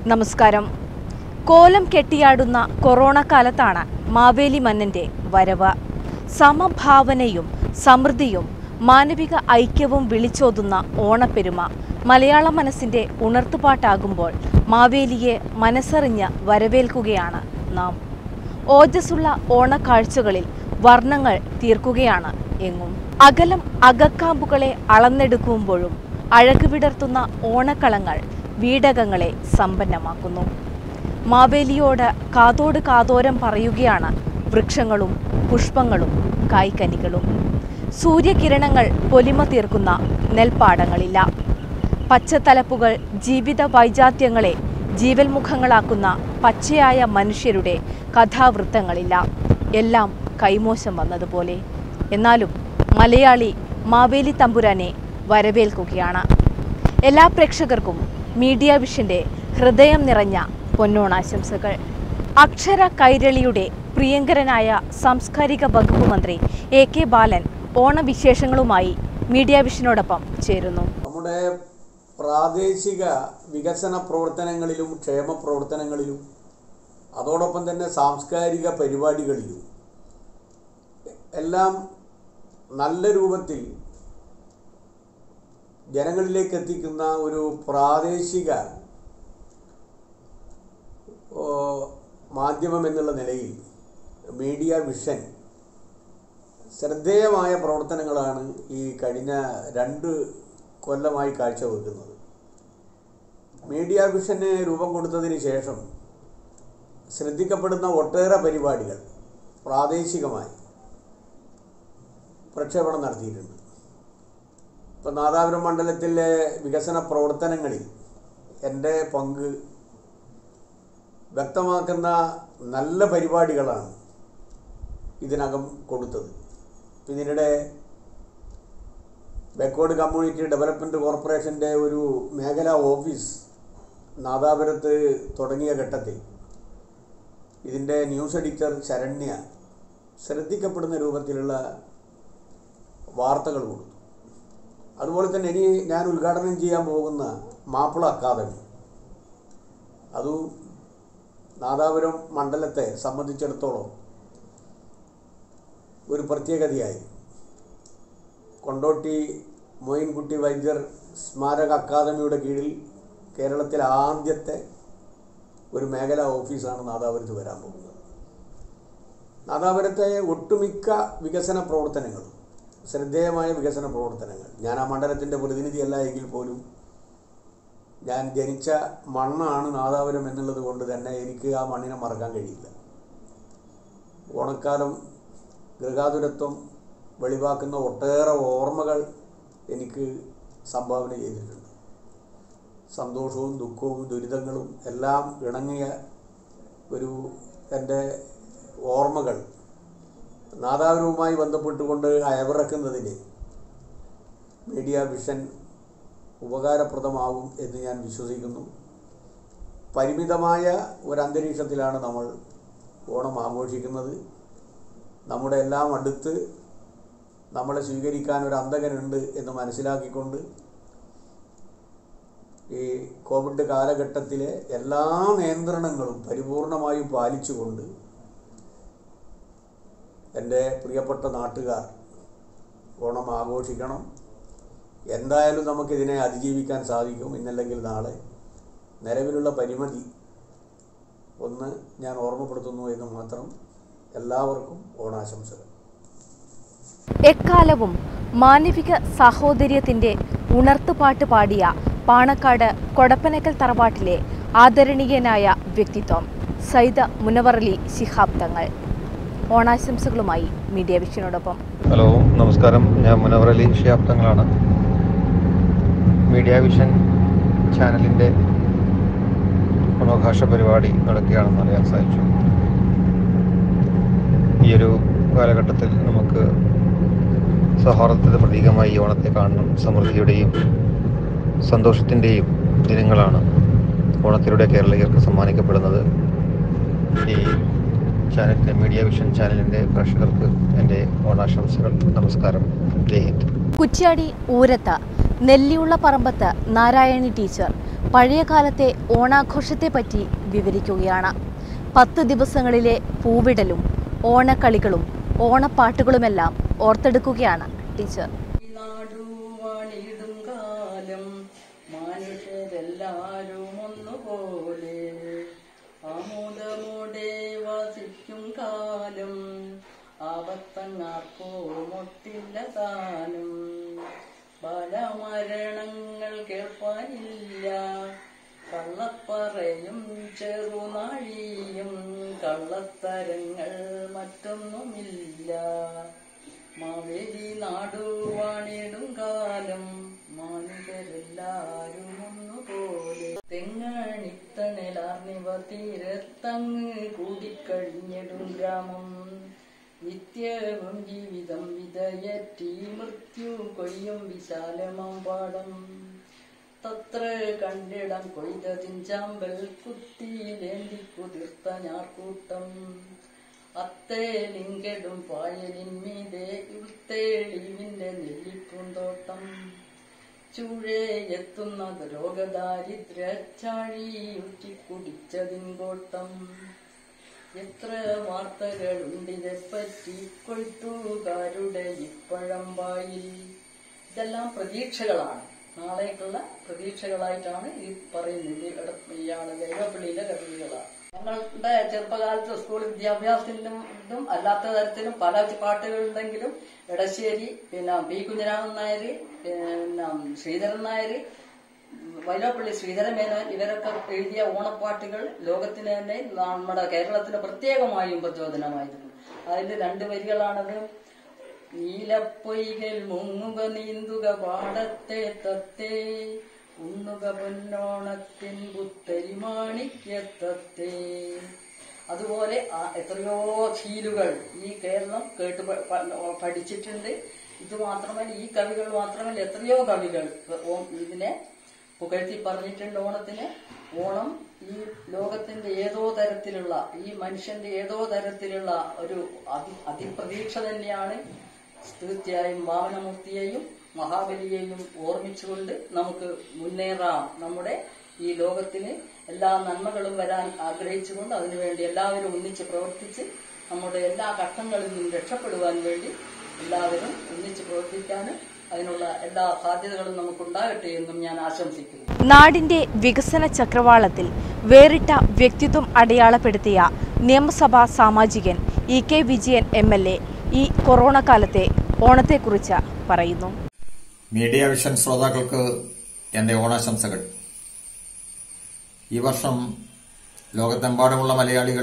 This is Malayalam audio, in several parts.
നമസ്കാരം കോലം കെട്ടിയാടുന്ന കൊറോണ കാലത്താണ് മാവേലി മന്നന്റെ വരവ് സമഭാവനയും സമൃദ്ധിയും മാനവിക ഐക്യവും വിളിച്ചോതുന്ന ഓണപ്പെരുമ മലയാള മനസ്സിന്റെ ഉണർത്തുപാട്ടാകുമ്പോൾ മാവേലിയെ മനസ്സറിഞ്ഞ് വരവേൽക്കുകയാണ് നാം ഓജസ്സുള്ള ഓണക്കാഴ്ചകളിൽ വർണ്ണങ്ങൾ തീർക്കുകയാണ് എങ്ങും അകലം അകക്കാമ്പുകളെ അളന്നെടുക്കുമ്പോഴും അഴക് വിടർത്തുന്ന ഓണക്കളങ്ങൾ വീടകങ്ങളെ സമ്പന്നമാക്കുന്നു മാവേലിയോട് കാതോട് കാതോരം പറയുകയാണ് വൃക്ഷങ്ങളും പുഷ്പങ്ങളും കായ്ക്കനികളും സൂര്യകിരണങ്ങൾ പൊലിമ തീർക്കുന്ന നെൽപ്പാടങ്ങളില്ല പച്ചത്തലപ്പുകൾ ജീവിത വൈജാത്യങ്ങളെ ജീവൽമുഖങ്ങളാക്കുന്ന പച്ചയായ മനുഷ്യരുടെ കഥാവൃത്തങ്ങളില്ല എല്ലാം കൈമോശം വന്നതുപോലെ എന്നാലും മലയാളി മാവേലി തമ്പുരാനെ വരവേൽക്കുകയാണ് എല്ലാ പ്രേക്ഷകർക്കും മീഡിയ വിഷന്റെ ഹൃദയം നിറഞ്ഞ പൊന്നോണാശംസകൾ അക്ഷര കൈരളിയുടെ പ്രിയങ്കരനായ സാംസ്കാരിക വകുപ്പ് മന്ത്രി എ കെ ബാലൻ ഓണവിശേഷങ്ങളുമായി മീഡിയ വിഷനോടൊപ്പം ചേരുന്നു നമ്മുടെ പ്രാദേശിക വികസന പ്രവർത്തനങ്ങളിലും ക്ഷേമ പ്രവർത്തനങ്ങളിലും അതോടൊപ്പം തന്നെ സാംസ്കാരിക പരിപാടികളിലും എല്ലാം നല്ല രൂപത്തിൽ ജനങ്ങളിലേക്ക് എത്തിക്കുന്ന ഒരു പ്രാദേശിക ഓ, മാധ്യമം എന്നുള്ള നിലയിൽ മീഡിയ വിഷൻ ശ്രദ്ധേയമായ പ്രവർത്തനങ്ങളാണ് ഈ കഴിഞ്ഞ രണ്ട് കൊല്ലമായി കാഴ്ചവെക്കുന്നത് മീഡിയ വിഷന് രൂപം കൊടുത്തതിന് ശേഷം ശ്രദ്ധിക്കപ്പെടുന്ന ഒട്ടേറെ പരിപാടികൾ പ്രാദേശികമായി പ്രക്ഷേപണം നടത്തിയിട്ടുണ്ട് ഇപ്പം നാദാപുരം മണ്ഡലത്തിലെ വികസന പ്രവർത്തനങ്ങളിൽ എൻ്റെ പങ്ക് വ്യക്തമാക്കുന്ന നല്ല പരിപാടികളാണ് ഇതിനകം കൊടുത്തത് ഇതിനിടെ ബേക്കോട് കമ്മ്യൂണിറ്റി ഡെവലപ്മെൻറ്റ് കോർപ്പറേഷൻ്റെ ഒരു മേഖലാ ഓഫീസ് നാദാപുരത്ത് തുടങ്ങിയ ഘട്ടത്തിൽ ഇതിൻ്റെ ന്യൂസ് എഡിറ്റർ ശരണ്യ ശ്രദ്ധിക്കപ്പെടുന്ന രൂപത്തിലുള്ള വാർത്തകൾ കൊടുത്തു അതുപോലെ തന്നെ ഇനി ഞാൻ ഉദ്ഘാടനം ചെയ്യാൻ പോകുന്ന മാപ്പിള അക്കാദമി അതും നാദാപുരം മണ്ഡലത്തെ സംബന്ധിച്ചിടത്തോളം ഒരു പ്രത്യേകതയായി കൊണ്ടോട്ടി മോയിൻകുട്ടി വൈദ്യർ സ്മാരക അക്കാദമിയുടെ കീഴിൽ കേരളത്തിലെ ആദ്യത്തെ ഒരു മേഖലാ ഓഫീസാണ് നാദാപുരത്ത് വരാൻ പോകുന്നത് നാദാപുരത്തെ ഒട്ടുമിക്ക വികസന പ്രവർത്തനങ്ങളും ശ്രദ്ധേയമായ വികസന പ്രവർത്തനങ്ങൾ ഞാൻ ആ മണ്ഡലത്തിൻ്റെ പ്രതിനിധിയല്ല എങ്കിൽ പോലും ഞാൻ ജനിച്ച മണ്ണാണ് നാദാപുരം എന്നുള്ളത് കൊണ്ട് തന്നെ എനിക്ക് ആ മണ്ണിനെ മറക്കാൻ കഴിയില്ല ഓണക്കാലം ഗൃഹാതുരത്വം വെളിവാക്കുന്ന ഒട്ടേറെ ഓർമ്മകൾ എനിക്ക് സംഭാവന ചെയ്തിട്ടുണ്ട് സന്തോഷവും ദുഃഖവും ദുരിതങ്ങളും എല്ലാം ഇണങ്ങിയ ഒരു എൻ്റെ ഓർമ്മകൾ നാദാപുരവുമായി ബന്ധപ്പെട്ടുകൊണ്ട് അയവിറക്കുന്നതിന് മീഡിയ വിഷൻ ഉപകാരപ്രദമാകും എന്ന് ഞാൻ വിശ്വസിക്കുന്നു പരിമിതമായ ഒരു അന്തരീക്ഷത്തിലാണ് നമ്മൾ ഓണം ആഘോഷിക്കുന്നത് നമ്മുടെ എല്ലാം അടുത്ത് നമ്മളെ സ്വീകരിക്കാൻ ഒരു അന്തകനുണ്ട് എന്ന് മനസ്സിലാക്കിക്കൊണ്ട് ഈ കോവിഡ് കാലഘട്ടത്തിലെ എല്ലാ നിയന്ത്രണങ്ങളും പരിപൂർണമായും പാലിച്ചുകൊണ്ട് എൻ്റെ പ്രിയപ്പെട്ട നാട്ടുകാർ ഓണം ആഘോഷിക്കണം എന്തായാലും നമുക്കിതിനെ അതിജീവിക്കാൻ സാധിക്കും ഇന്നല്ലെങ്കിൽ നാളെ നിലവിലുള്ള പരിമിതി ഒന്ന് ഞാൻ ഓർമ്മപ്പെടുത്തുന്നു എന്ന് മാത്രം എല്ലാവർക്കും ഓണാശംസകൾ എക്കാലവും മാനവിക സാഹോദര്യത്തിന്റെ ഉണർത്തുപാട്ട് പാടിയ പാണക്കാട് കൊടപ്പനക്കൽ തറവാട്ടിലെ ആദരണീയനായ വ്യക്തിത്വം സൈദ മുനവറലി ശിഹാബ് തങ്ങൾ ഓണാശംസകളുമായി മീഡിയ വിഷനോടൊപ്പം ഹലോ നമസ്കാരം ഞാൻ മുനവർ അലി ഷിയാബ് തങ്ങളാണ് മീഡിയ വിഷൻ ചാനലിൻ്റെ ഗുണഭാഷ പരിപാടി നടക്കുകയാണെന്ന് അറിയാൻ സാധിച്ചു ഈ ഒരു കാലഘട്ടത്തിൽ നമുക്ക് സൗഹാർദ്ദത്തിൻ്റെ പ്രതീകമായി ഈ ഓണത്തെ കാണണം സമൃദ്ധിയുടെയും സന്തോഷത്തിൻ്റെയും ദിനങ്ങളാണ് ഓണത്തിലൂടെ കേരളീയർക്ക് സമ്മാനിക്കപ്പെടുന്നത് ഈ ചാനലിൻ്റെ മീഡിയ വിഷൻ ചാനലിൻ്റെ പ്രേക്ഷകർക്ക് എൻ്റെ ഓണാശംസകൾ നമസ്കാരം ജയ് ഹിന്ദ് കുറ്റ്യാടി ഊരത്ത് നെല്ലിയുള്ള പറമ്പത്ത് നാരായണി ടീച്ചർ പഴയ കാലത്തെ ഓണാഘോഷത്തെപ്പറ്റി വിവരിക്കുകയാണ് പത്ത് ദിവസങ്ങളിലെ പൂവിടലും ഓണക്കളികളും ഓണപ്പാട്ടുകളുമെല്ലാം ഓർത്തെടുക്കുകയാണ് ടീച്ചർ നാടുവാണിടും കാലം മനുഷ്യരെല്ലാരും ഒന്നുപോലെ ആമോദമോടെ വസിക്കും കാലം ആപത്തങ്ങാർക്കോ മൊട്ടില്ല താനും ബലമരണങ്ങൾ കേൾപ്പാനില്ല കള്ളപ്പറയും ചെറുനാഴിയും കള്ളത്തരങ്ങൾ മറ്റൊന്നുമില്ല മാവേലി നാടുവാണിടും കാലം മാനുകരെല്ലാരും ഒന്നുപോലെ തെങ്ങണിത്തണലാർന്നിവ തീരത്തങ്ങ് കൂടിക്കഴിഞ്ഞിടും ഗ്രാമം നിത്യവും ജീവിതം വിതയറ്റി മൃത്യു കൊയ്യും വിശാലമാം പാടം തത്ര കണ്ടിടം കൊയ്തതിൻ ചാമ്പൽ കുത്തിയിലേന്തി കുതിർത്ത ഞാർക്കൂട്ടം അത്തേലിങ്കടും പായലിൻ മീതെ ഇവിത്തേളിവിന്റെ നെല്ലിപ്പൂന്തോട്ടം ചുഴയെത്തുന്നത് രോഗദാരിദ്ര്യ ചാഴിയുറ്റി കുടിച്ചതിൻ കോട്ടം എത്ര വാർത്തകളുണ്ടിതെപ്പറ്റി കൊയ്ത്തുകാരുടെ ഇപ്പഴം വായിൽ ഇതെല്ലാം പ്രതീക്ഷകളാണ് നാളേക്കുള്ള പ്രതീക്ഷകളായിട്ടാണ് ഈ പറയുന്നത് ഇവിടെ ഇയാള് ദൈവപ്പള്ളിയിലെ കവികളാണ് ഞങ്ങളുടെ ചെറുപ്പകാലത്ത് സ്കൂൾ വിദ്യാഭ്യാസത്തിനും ഇതും അല്ലാത്ത തരത്തിലും പല പാട്ടുകളുണ്ടെങ്കിലും എടശ്ശേരി പിന്നെ ബി കുഞ്ഞിരാമൻ നായർ പിന്നെ ശ്രീധരൻ നായർ വൈലോപ്പള്ളി ശ്രീധരൻ മേനോൻ ഇവരൊക്കെ എഴുതിയ ഓണപ്പാട്ടുകൾ ലോകത്തിന് തന്നെ നമ്മുടെ കേരളത്തിന് പ്രത്യേകമായും പ്രചോദനമായിരുന്നു അതിൽ രണ്ട് വരികളാണത് നീലപ്പൊയ്കൽ മുങ്ങുക നീന്തുക പാടത്തെ തത്തേ ഉണ്ണുക പൊന്നോണത്തിൻ പുത്തരി മാണിക്യത്തത്തേ അതുപോലെ ആ എത്രയോ ശീലുകൾ ഈ കേരളം കേട്ട് പ- പ- പഠിച്ചിട്ടുണ്ട് ഇത് മാത്രമല്ല ഈ കവികൾ മാത്രമല്ല എത്രയോ കവികൾ ഓ- ഇതിനെ പുകഴ്ത്തി പറഞ്ഞിട്ടുണ്ട് ഓണത്തിന് ഓണം ഈ ലോകത്തിന്റെ ഏതോ തരത്തിലുള്ള ഈ മനുഷ്യന്റെ ഏതോ തരത്തിലുള്ള ഒരു അതി അതിപ്രതീക്ഷ തന്നെയാണ് തീർച്ചയായും വാമനമൂർത്തിയെയും മഹാബലിയെയും ഓർമ്മിച്ചുകൊണ്ട് നമുക്ക് മുന്നേറാം നമ്മുടെ ഈ ലോകത്തിന് എല്ലാ നന്മകളും വരാൻ ആഗ്രഹിച്ചുകൊണ്ട് അതിനുവേണ്ടി എല്ലാവരും ഒന്നിച്ച് പ്രവർത്തിച്ച് നമ്മുടെ എല്ലാ ഘട്ടങ്ങളിൽ നിന്നും രക്ഷപ്പെടുവാൻ വേണ്ടി എല്ലാവരും ഒന്നിച്ച് പ്രവർത്തിക്കാനും അതിനുള്ള എല്ലാ സാധ്യതകളും നമുക്കുണ്ടാകട്ടെ എന്നും ഞാൻ ആശംസിക്കുന്നു നാടിന്റെ വികസന ചക്രവാളത്തിൽ വേറിട്ട വ്യക്തിത്വം അടയാളപ്പെടുത്തിയ നിയമസഭാ സാമാജികൻ E K Vijayan M L A ഈ കൊറോണ കാലത്തെ ഓണത്തെക്കുറിച്ച് പറയുന്നു മീഡിയ വിഷൻ ശ്രോതാക്കൾക്ക് എന്റെ ഓണാശംസകൾ ഈ വർഷം ലോകത്തെമ്പാടുമുള്ള മലയാളികൾ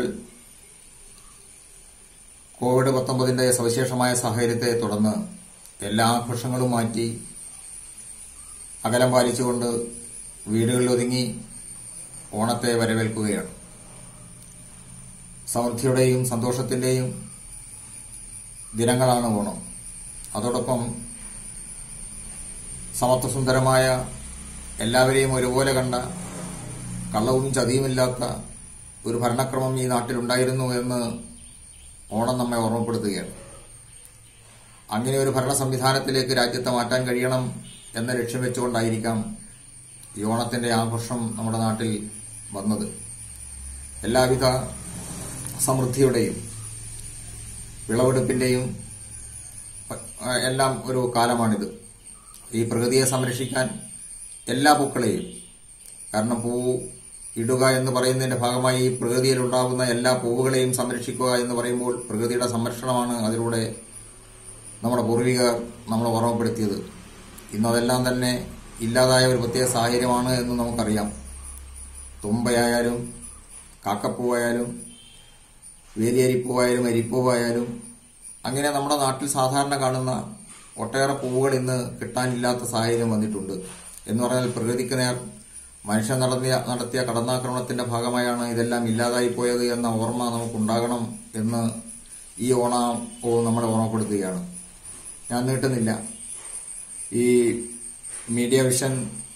കോവിഡ് പത്തൊമ്പതിന്റെ സവിശേഷമായ സാഹചര്യത്തെ തുടർന്ന് എല്ലാ ആഘോഷങ്ങളും മാറ്റി അകലം പാലിച്ചുകൊണ്ട് വീടുകളിൽ ഒതുങ്ങി ഓണത്തെ വരവേൽക്കുകയാണ് സമൃദ്ധിയുടെയും സന്തോഷത്തിന്റെയും ദിനങ്ങളാണ് ഓണം അതോടൊപ്പം സമത്വസുന്ദരമായ എല്ലാവരെയും ഒരുപോലെ കണ്ട കള്ളവും ചതിയുമില്ലാത്ത ഒരു ഭരണക്രമം ഈ നാട്ടിലുണ്ടായിരുന്നു എന്ന് ഓണം നമ്മെ ഓർമ്മപ്പെടുത്തുകയാണ് അങ്ങനെ ഒരു ഭരണ സംവിധാനത്തിലേക്ക് രാജ്യത്തെ മാറ്റാൻ കഴിയണം എന്ന ലക്ഷ്യം വെച്ചുകൊണ്ടായിരിക്കാം ഈ ഓണത്തിന്റെ ആഘോഷം നമ്മുടെ നാട്ടിൽ വന്നത് എല്ലാവിധ സമൃദ്ധിയുടെയും വിളവെടുപ്പിന്റെയും ആ, എല്ലാം ഒരു കാലമാണിത് ഈ പ്രകൃതിയെ സംരക്ഷിക്കാൻ എല്ലാ പൂക്കളെയും കാരണം പൂ ഇടുക എന്ന് പറയുന്നതിന്റെ ഭാഗമായി ഈ പ്രകൃതിയിൽ ഉണ്ടാകുന്ന എല്ലാ പൂവുകളെയും സംരക്ഷിക്കുക എന്ന് പറയുമ്പോൾ പ്രകൃതിയുടെ സംരക്ഷണമാണ് അതിലൂടെ നമ്മുടെ പൂർവികർ നമ്മളെ ഓർമ്മപ്പെടുത്തിയത് ഇന്നതെല്ലാം തന്നെ ഇല്ലാതായ ഒരു പ്രത്യേക സാഹചര്യമാണ് എന്ന് നമുക്കറിയാം തുമ്പയായാലും കാക്കപ്പൂവായാലും വേലിയരിപ്പൂവായാലും അരിപ്പൂവായാലും അങ്ങനെ നമ്മുടെ നാട്ടിൽ സാധാരണ കാണുന്ന ഒട്ടേറെ പൂവുകൾ ഇന്ന് കിട്ടാനില്ലാത്ത സാഹചര്യം വന്നിട്ടുണ്ട് എന്ന് പറഞ്ഞാൽ പ്രകൃതിക്ക് നേർ മനുഷ്യൻ നടത്തിയ നടത്തിയ കടന്നാക്രമണത്തിന്റെ ഭാഗമായാണ് ഇതെല്ലാം ഇല്ലാതായി പോയത് എന്ന ഓർമ്മ നമുക്കുണ്ടാകണം എന്ന് ഈ ഓണവും നമ്മളെ ഓർമ്മപ്പെടുത്തുകയാണ് ഞാൻ നീട്ടുന്നില്ല ഈ മീഡിയ വിഷൻ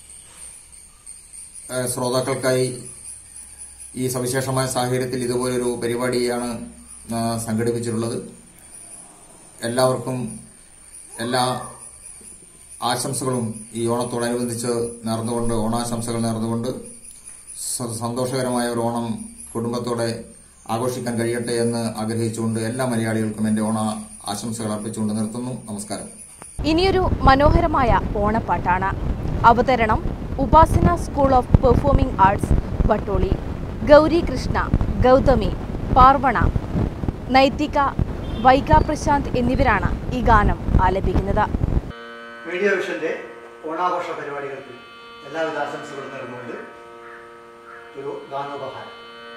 ഏഹ്, ശ്രോതാക്കൾക്കായി ഈ സവിശേഷമായ സാഹചര്യത്തിൽ ഇതുപോലൊരു പരിപാടിയാണ് ആ, സംഘടിപ്പിച്ചിട്ടുള്ളത് എല്ലാവർക്കും എല്ലാ ആശംസകളും ഈ ഓണത്തോടനുബന്ധിച്ച് നേർന്നുകൊണ്ട് ഓണാശംസകൾ നേർന്നുകൊണ്ട് സ- സന്തോഷകരമായ ഒരു ഓണം കുടുംബത്തോടെ ആഘോഷിക്കാൻ കഴിയട്ടെ എന്ന് ആഗ്രഹിച്ചുകൊണ്ട് എല്ലാ മലയാളികൾക്കും എന്റെ ഓണ ആശംസകൾ അർപ്പിച്ചുകൊണ്ട് നിർത്തുന്നു നമസ്കാരം ഇനിയൊരു മനോഹരമായ ഓണപ്പാട്ടാണ് അവതരണം Upasana school of performing arts Vattoli Gauri Krishna Gauthami Parvana Naithika Vaika Prashant എന്നിവരാണ് ഈ ഗാനം ആലപിക്കുന്നത് മീഡിയ വിഷന്റെ ഓണാഘോഷ പരിപാടികൾക്ക് എല്ലാവിധ ആശംസകളും നേർന്നുകൊണ്ട് ഒരു ഗാനോപഹാരം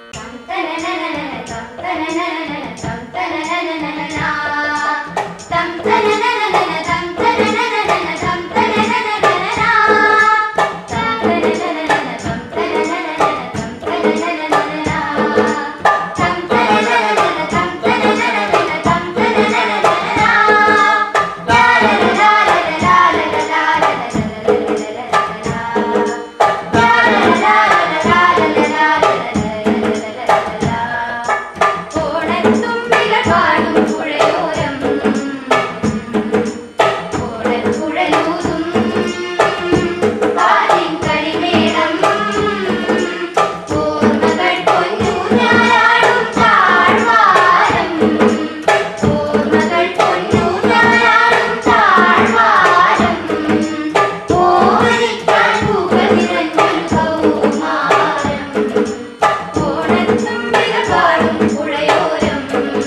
ഓണത്തുമ്പികൾ പാടും പുഴയോരം ഓണക്കുഴലൂതും കാലിൻ കളിമേളം ഓർമ്മകൾ പൊന്നൂഞ്ഞാലാടും താഴ്വാരം ഓർമ്മകൾ പൊന്നൂഞ്ഞാലാടും താഴ്വാരം ഓമനിക്കാൻ പൂക്കൾ നിറഞ്ഞൊരു കൗമാരം ഓണത്തുമ്പികൾ പാടും പുഴയോരം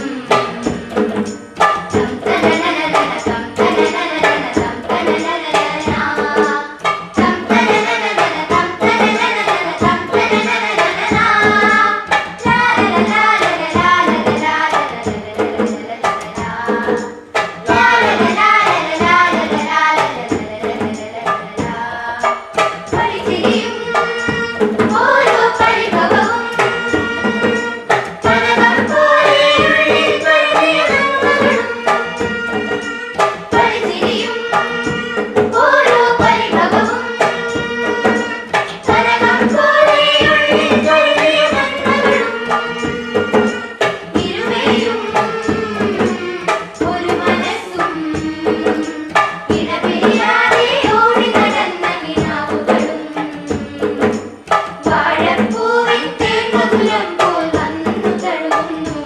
ഓരോ പരിഭവവും പരമം പോലെ ഉള്ളിൽ പരിചിതങ്ങളും പരിചിരിയും ഓരോ പരിഭവവും പരമം പോലെ ഉള്ളിൽ പരിചിതങ്ങളും ഇരുവയും ഒരു മനസ്സും ഇടപിരിയാതെ ഓടി നടന്ന കിനാവുകളും വാഴപ്പൂവിൻ തേൻമധുരം പോൽ വന്നു തഴുകുന്നു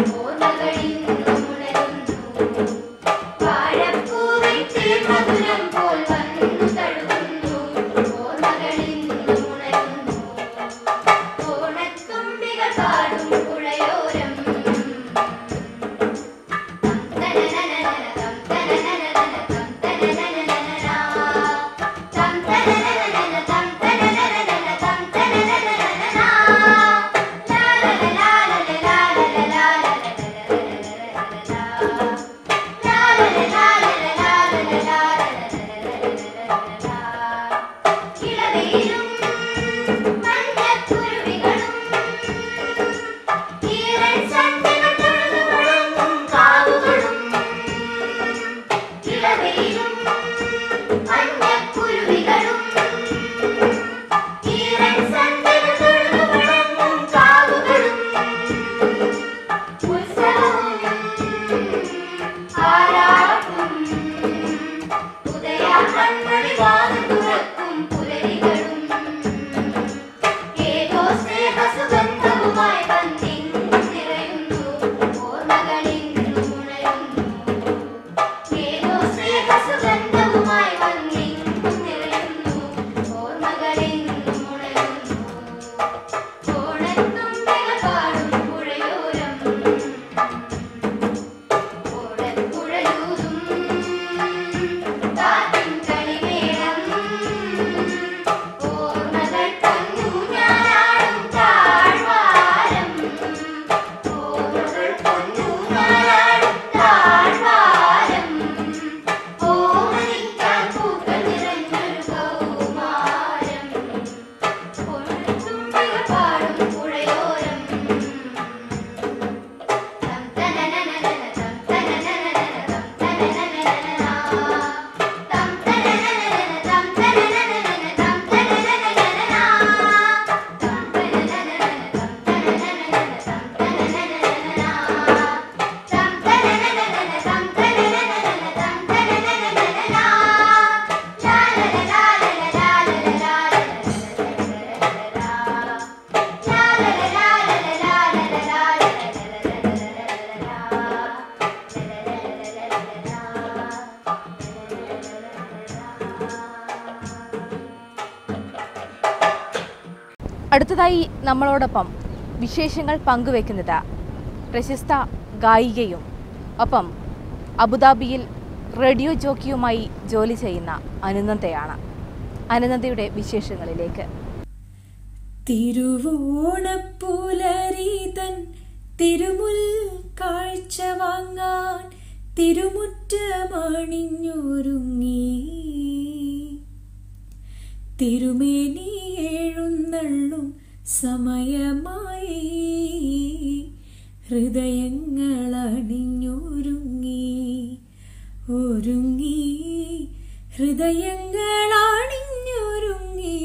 ഓർമ്മകളിന്നുണരുന്നു വാഴപ്പൂവിൻ തേൻമധുരം പോൽ വന്നു തഴുകുന്നു ഓർമ്മകളിന്നുണരുന്നു ഓണത്തുമ്പികൾ പാടും പുഴയോരം ഇളവയിലും മഞ്ഞക്കുരുവികളും ഈരൻ സന്ധ്യകൾ തൊഴുതു മുഴങ്ങും കാവുകളും ഇളവയിലും മഞ്ഞക്കുരുവികളും ഈരൻ സന്ധ്യകൾ തൊഴുതു മുഴങ്ങും കാവുകളും ഉത്സവവും ആരാട്ടും ഉദയാഹ്മണി വാതിൽ തുറക്കും പുലരികളും ഏതോ സ്നേഹസുഗന്ധവുമായി വന്നിന്നു നിറയുന്നു ഓർമ്മകളിന്നും ഉണരുന്നു ഏതോ സ്നേഹസുഗന്ധവുമായി വന്നിന്നു നിറയുന്നു ഓർമ്മകളിന്നും ഉണരുന്നു ഓണത്തുമ്പികൾ പാടും പുഴയോരം ഓടക്കുഴലൂതും കാറ്റിൻ കളിമേളം അടുത്തതായി നമ്മളോടൊപ്പം വിശേഷങ്ങൾ പങ്കുവെക്കുന്നത് പ്രശസ്ത ഗായികയും ഒപ്പം അബുദാബിയിൽ റേഡിയോ ജോക്കിയുമായി ജോലി ചെയ്യുന്ന അനുനന്ദയാണ് അനുനന്ദയുടെ വിശേഷങ്ങളിലേക്ക് തിരുവോണപ്പുലരീതൻ തിരുമുൽ കാഴ്ച വാങ്ങാൻ തിരുമുറ്റമണിഞ്ഞൊരുങ്ങി തിരുമേനി എഴുന്നള്ളും സമയമായി ഹൃദയങ്ങൾ അണിഞ്ഞൊരുങ്ങി ഒരുങ്ങി ഹൃദയങ്ങൾ അണിഞ്ഞൊരുങ്ങി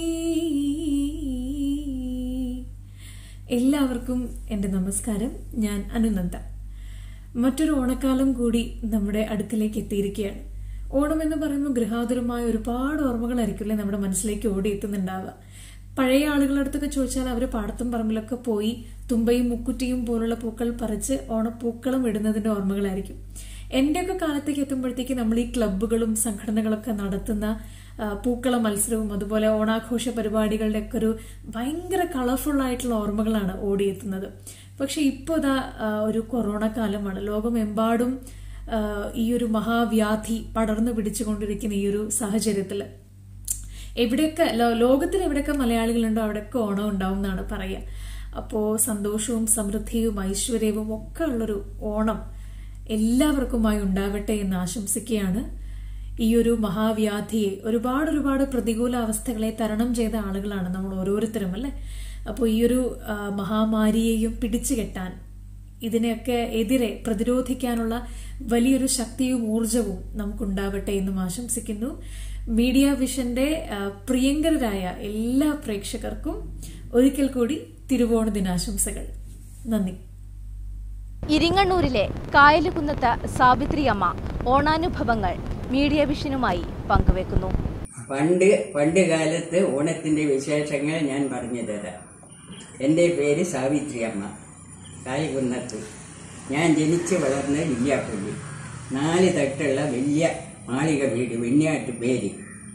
എല്ലാവർക്കും എൻ്റെ നമസ്കാരം ഞാൻ അനുനന്ദ മറ്റൊരു ഓണക്കാലം കൂടി നമ്മുടെ അടുക്കിലേക്ക് എത്തിയിരിക്കുകയാണ് ഓണം എന്ന് പറയുമ്പോൾ ഗൃഹാതുരമായ ഒരുപാട് ഓർമ്മകളായിരിക്കില്ലേ നമ്മുടെ മനസ്സിലേക്ക് ഓടിയെത്തുന്നുണ്ടാവുക പഴയ ആളുകളുടെ അടുത്തൊക്കെ ചോദിച്ചാൽ അവർ പാടത്തും പറമ്പിലൊക്കെ പോയി തുമ്പയും മുക്കുറ്റിയും പോലുള്ള പൂക്കൾ പറിച്ച് ഓണപ്പൂക്കളം ഇടുന്നതിന്റെ ഓർമ്മകളായിരിക്കും എന്റെയൊക്കെ കാലത്തേക്ക് എത്തുമ്പോഴത്തേക്ക് നമ്മൾ ഈ ക്ലബ്ബുകളും സംഘടനകളൊക്കെ നടത്തുന്ന ആ, പൂക്കള മത്സരവും അതുപോലെ ഓണാഘോഷ പരിപാടികളുടെ ഒക്കെ ഒരു ഭയങ്കര കളർഫുൾ ആയിട്ടുള്ള ഓർമ്മകളാണ് ഓടിയെത്തുന്നത് പക്ഷെ ഇപ്പോൾ ഇതാ ആ, ഒരു കൊറോണ കാലമാണ് ലോകമെമ്പാടും ആ, ഈ ഒരു മഹാവ്യാധി പടർന്നു പിടിച്ചുകൊണ്ടിരിക്കുന്ന ഈ ഒരു സാഹചര്യത്തിൽ എവിടെയൊക്കെ ലോ- ലോകത്തിൽ എവിടെയൊക്കെ മലയാളികളുണ്ടോ അവിടെയൊക്കെ ഓണം ഉണ്ടാവും എന്നാണ് പറയുക അപ്പോൾ സന്തോഷവും സമൃദ്ധിയും ഐശ്വര്യവും ഒക്കെ ഉള്ളൊരു ഓണം എല്ലാവർക്കുമായി ഉണ്ടാവട്ടെ എന്ന് ആശംസിക്കുകയാണ് ഈ ഒരു മഹാവ്യാധിയെ ഒരുപാട് ഒരുപാട് പ്രതികൂല അവസ്ഥകളെ തരണം ചെയ്ത ആളുകളാണ് നമ്മൾ ഓരോരുത്തരും അല്ലേ അപ്പോൾ ഈ ഒരു ആ, മഹാമാരിയെയും പിടിച്ചു കെട്ടാൻ ഇതിനെയൊക്കെ എതിരെ പ്രതിരോധിക്കാനുള്ള വലിയൊരു ശക്തിയും ഊർജവും നമുക്കുണ്ടാവട്ടെ എന്നും ആശംസിക്കുന്നു മീഡിയ വിഷന്റെ ആ, പ്രിയങ്കരരായ എല്ലാ പ്രേക്ഷകർക്കും ഒരിക്കൽ കൂടി തിരുവോണ ദിനാശംസകൾ നന്ദി ഇരിങ്ങണ്ണൂരിലെ കായലുകുന്നത്ത് സാവിത്രിയമ്മ ഓണാനുഭവങ്ങൾ മീഡിയ വിഷനുമായി പങ്കുവെക്കുന്നു പണ്ട് പണ്ട് കാലത്ത് ഓണത്തിന്റെ വിശേഷങ്ങൾ ഞാൻ പറഞ്ഞു തരാം എൻ്റെ പേര് സാവിത്രി അമ്മ കാലികുന്നത്ത് ഞാൻ ജനിച്ച് വളർന്ന വില്യാപ്പള്ളി നാല് തട്ടുള്ള വലിയ മാളിക വീട് വെണ്ണിയാട്ട് പേര്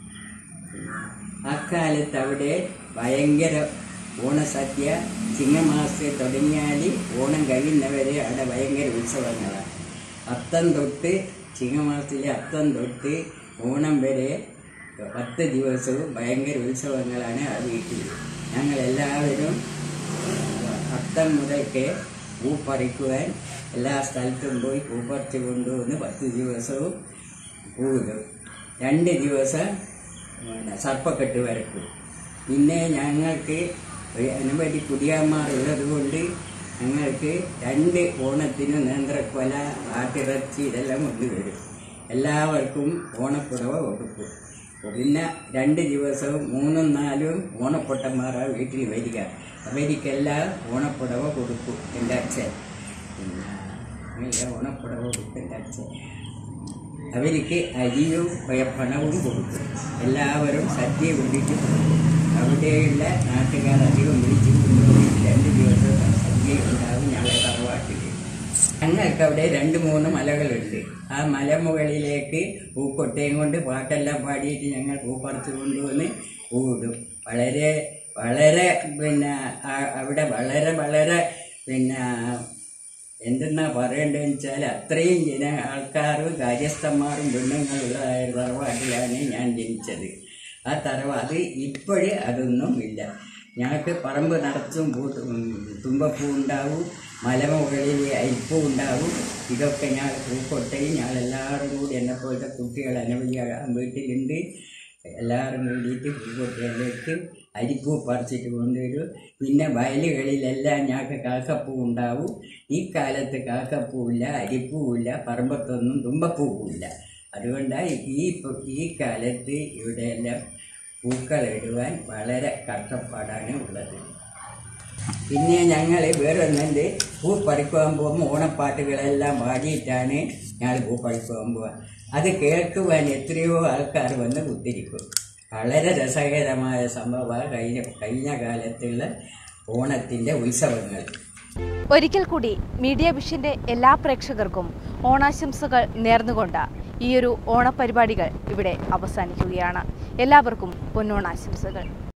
അക്കാലത്ത് അവിടെ ഭയങ്കര ഓണസദ്യ ചിങ്ങമാസത്തിൽ തുടങ്ങിയാൽ ഓണം കഴിയുന്നവരെ അവിടെ ഭയങ്കര ഉത്സവങ്ങളാണ് അത്തം തൊട്ട് ചിങ്ങമാസത്തിലെ അത്തം തൊട്ട് ഓണം വരെ പത്ത് ദിവസവും ഭയങ്കര ഉത്സവങ്ങളാണ് ആ വീട്ടിൽ ഞങ്ങൾ എല്ലാവരും അത്തം മുതൽക്ക് പൂ പറിക്കുവാൻ എല്ലാ സ്ഥലത്തും പോയി പൂ പറിച്ച് കൊണ്ടുവന്ന് പത്ത് ദിവസവും പൂവിടും രണ്ട് ദിവസം പിന്നെ സർപ്പക്കെട്ട് വരക്കും പിന്നെ ഞങ്ങൾക്ക് ഒരു അനവധി കുടിയാന്മാർ ഉള്ളത് കൊണ്ട് ഞങ്ങൾക്ക് രണ്ട് ഓണത്തിന് നേന്ത്രക്കൊല ആട്ടിറച്ചി ഇതെല്ലാം കൊണ്ടുവരും എല്ലാവർക്കും ഓണപ്പുടവ കൊടുക്കും പിന്നെ രണ്ട് ദിവസവും മൂന്നും നാലും ഓണപ്പൊട്ടന്മാരാണ് വീട്ടിൽ വരിക അവർക്കെല്ലാം ഓണപ്പുടവ കൊടുക്കും എൻ്റെ അച്ഛൻ പിന്നെ അങ്ങനെ ഓണപ്പുടവ കൊടുക്കും എൻ്റെ അച്ഛൻ അവർക്ക് അരിയും പ- പണവും കൊടുക്കും എല്ലാവരും സദ്യ കൊണ്ടിട്ട് പോകും അവിടെയുള്ള നാട്ടുകാർ അധികം വിളിച്ചു കൊണ്ടുപോയി രണ്ട് ദിവസം സദ്യ ഉണ്ടാവും ഞങ്ങളെ തറവാട്ടിൽ ഞങ്ങൾക്ക് അവിടെ രണ്ട് മൂന്ന് മലകളുണ്ട് ആ മലമുകളിലേക്ക് പൂക്കൊട്ടയും കൊണ്ട് പാട്ടെല്ലാം പാടിയിട്ട് ഞങ്ങൾ പൂ പറിച്ചു കൊണ്ടുവന്ന് പൂവിടും വളരെ വളരെ പിന്നെ ആ- അവിടെ വളരെ വളരെ പിന്നെ എന്തെന്നാ പറയേണ്ടതെന്ന് വെച്ചാൽ അത്രയും ജന ആൾക്കാരും കാര്യസ്ഥന്മാരും പെണ്ണുങ്ങളുള്ളതായ തറവാട്ടിലാണ് ഞാൻ ജനിച്ചത് ആ തറവാട് ഇപ്പോഴ് അതൊന്നും ഇല്ല ഞങ്ങൾക്ക് പറമ്പ് നിറച്ചും പൂ തുമ്പപ്പൂ ഉണ്ടാവും മലമുകളിൽ അരിപ്പൂ ഉണ്ടാവും ഇതൊക്കെ ഞാൻ പൂക്കൊട്ടയും ഞങ്ങൾ എല്ലാവരും കൂടി എന്നെ പോലത്തെ കുട്ടികൾ അനവധി വീട്ടിലുണ്ട് എല്ലാവരും കൂടിയിട്ട് പൂക്കൊട്ടയിലേക്ക് അരിപ്പൂ പറിച്ചിട്ട് കൊണ്ടുവരും പിന്നെ വയലുകളിലെല്ലാം ഞങ്ങൾക്ക് കാക്കപ്പൂ ഉണ്ടാവും ഈ കാലത്ത് കാക്കപ്പൂവില്ല അരിപ്പൂവില്ല പറമ്പത്തൊന്നും തുമ്പപ്പൂവില്ല അതുകൊണ്ടാണ് ഈ പ- ഈ കാലത്ത് ഇവിടെയെല്ലാം പൂക്കളിടുവാൻ വളരെ കഷ്ടപ്പാടാണ് ഉള്ളത് പിന്നെ ഞങ്ങൾ വേറെ ഒന്നുണ്ട് പൂ പറിക്കുവാൻ പോകുമ്പോൾ ഓണപ്പാട്ടുകളെല്ലാം പാടിയിട്ടാണ് ഞങ്ങൾ പൂ പറിക്കുവാൻ പോവുക അത് കേൾക്കുവാൻ എത്രയോ ആൾക്കാർ വന്ന് കുത്തിരിക്കും വളരെ രസകരമായ സംഭവമാണ് കഴിഞ്ഞ കഴിഞ്ഞ കാലത്തുള്ള ഓണത്തിൻ്റെ ഉത്സവങ്ങൾ ഒരിക്കൽ കൂടി മീഡിയ വിഷന്റെ എല്ലാ പ്രേക്ഷകർക്കും ഓണാശംസകൾ നേർന്നുകൊണ്ട് ഈയൊരു ഓണപരിപാടികൾ ഇവിടെ അവസാനിക്കുകയാണ് എല്ലാവർക്കും പൊന്നോണാശംസകൾ